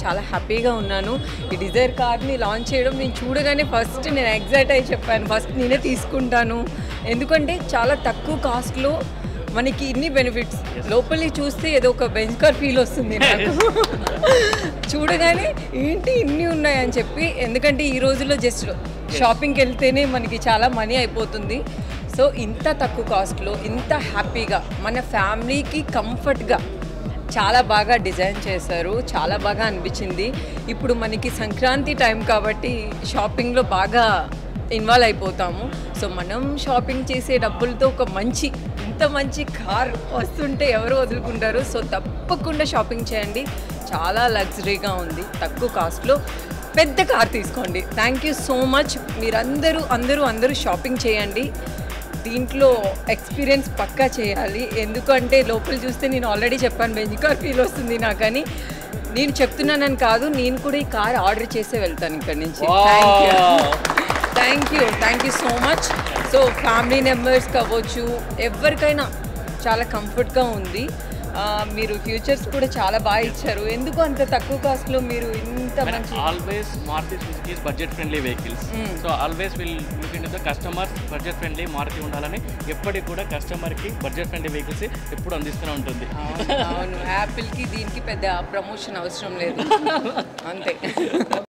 చాలా హ్యాపీగా ఉన్నాను ఈ డిజైర్ కార్ని లాంచ్ చేయడం నేను చూడగానే ఫస్ట్ నేను ఎగ్జైట్ అయ్యి చెప్పాను ఫస్ట్ నేనే తీసుకుంటాను ఎందుకంటే చాలా తక్కువ కాస్ట్లో మనకి ఇన్ని బెనిఫిట్స్ లోపలి చూస్తే ఏదో ఒక బెంచ్ కార్ ఫీల్ వస్తుంది నాకు చూడగానే ఏంటి ఇన్ని ఉన్నాయని చెప్పి ఎందుకంటే ఈ రోజుల్లో జస్ట్ షాపింగ్కి వెళ్తేనే మనకి చాలా మనీ అయిపోతుంది సో ఇంత తక్కువ కాస్ట్లో ఇంత హ్యాపీగా మన ఫ్యామిలీకి కంఫర్ట్గా చాలా బాగా డిజైన్ చేశారు చాలా బాగా అనిపించింది ఇప్పుడు మనకి సంక్రాంతి టైం కాబట్టి షాపింగ్లో బాగా ఇన్వాల్వ్ అయిపోతాము సో మనం షాపింగ్ చేసే డబ్బులతో ఒక మంచి ఇంత మంచి కార్ వస్తుంటే ఎవరు వదులుకుంటారు సో తప్పకుండా షాపింగ్ చేయండి చాలా లగ్జరీగా ఉంది తక్కువ కాస్ట్లో పెద్ద కార్ తీసుకోండి థ్యాంక్ యూ సో మచ్ మీరందరూ అందరూ అందరూ షాపింగ్ చేయండి దీంట్లో ఎక్స్పీరియన్స్ పక్కా చేయాలి ఎందుకంటే లోపల చూస్తే నేను ఆల్రెడీ చెప్పాను బెంజ్ కార్ ఫీల్ వస్తుంది నాకని నేను చెప్తున్నానని కాదు నేను కూడా ఈ కార్ ఆర్డర్ చేసే వెళ్తాను ఇక్కడ నుంచి thank you thank you thank you so much so family members కావచ్చు ఎవరికైనా చాలా కంఫర్ట్గా ఉంది ఆ, మీరు ఫ్యూచర్స్ కూడా చాలా బాగా ఇచ్చారు ఎందుకు అంత తక్కువ కాస్ట్లో మీరు ఇంత మంచి always Maruti Suzuki is budget friendly vehicles so always will look in the customer budget friendly Maruti ఉండాలని ఎప్పటికి కూడా కస్టమర్కి బడ్జెట్ ఫ్రెండ్లీ వెహికల్స్ ఎప్పుడు అందిస్తూనే ఉంటుంది అవును, అవును యాపిల్కి దీనికి పెద్ద ప్రమోషన్ అవసరం లేదు అంతే